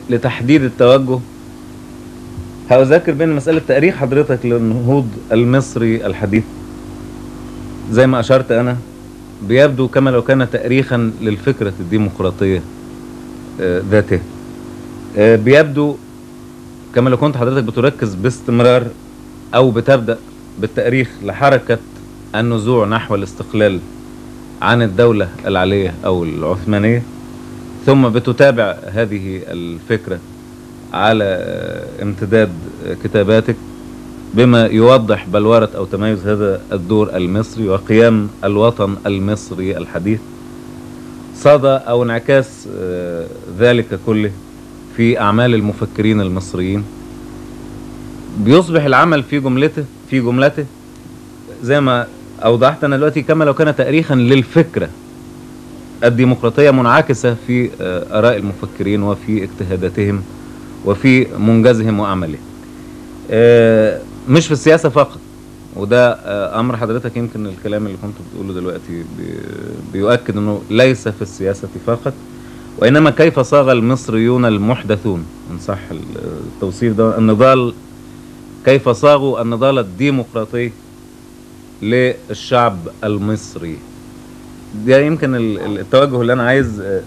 لتحديد التوجه هأذكر بين مسألة تاريخ حضرتك للنهوض المصري الحديث زي ما أشرت أنا بيبدو كما لو كان تأريخا للفكرة الديمقراطية آه، ذاته آه، بيبدو كما لو كنت حضرتك بتركز باستمرار أو بتبدأ بالتأريخ لحركة النزوع نحو الاستقلال عن الدولة العلية أو العثمانية ثم بتتابع هذه الفكرة على آه، امتداد آه، كتاباتك بما يوضح بلورة أو تميز هذا الدور المصري وقيام الوطن المصري الحديث صدى أو انعكاس آه، ذلك كله في أعمال المفكرين المصريين بيصبح العمل في جملته في جملته زي ما أوضحت أنا دلوقتي كما لو كان تأريخا للفكرة الديمقراطية منعكسة في آه، آراء المفكرين وفي اجتهاداتهم وفي منجزهم وأعمالهم آه، مش في السياسة فقط وده آه، أمر حضرتك يمكن الكلام اللي كنت بتقوله دلوقتي بي- بيؤكد أنه ليس في السياسة فقط وإنما كيف صاغ المصريون المحدثون إن صح التوصيف ده النضال كيف صاغوا النضال الديمقراطي للشعب المصري ده يمكن ال- ال- التوجه اللي أنا عايز آه،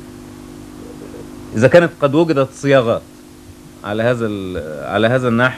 إذا كانت قد وجدت صياغات على هذا ال- على هذا النحو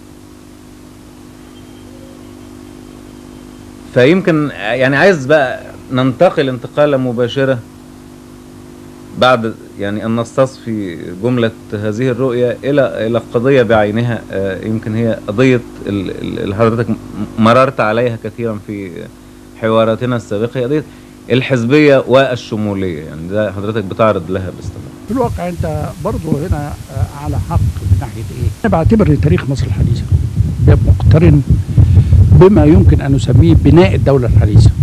فيمكن يعني عايز بقى ننتقل انتقالة مباشرة بعد يعني أن نستصفي جملة هذه الرؤية إلى إلى قضية بعينها آه، يمكن هي قضية ال- ال- اللي حضرتك م- مررت عليها كثيرا في حواراتنا السابقة هي قضية الحزبية والشمولية يعني ده حضرتك بتعرض لها باستمرار في الواقع انت برضه هنا آه، على حق من ناحيه ايه؟ انا بعتبر ان تاريخ مصر الحديثه مقترن بما يمكن ان نسميه بناء الدوله الحديثه.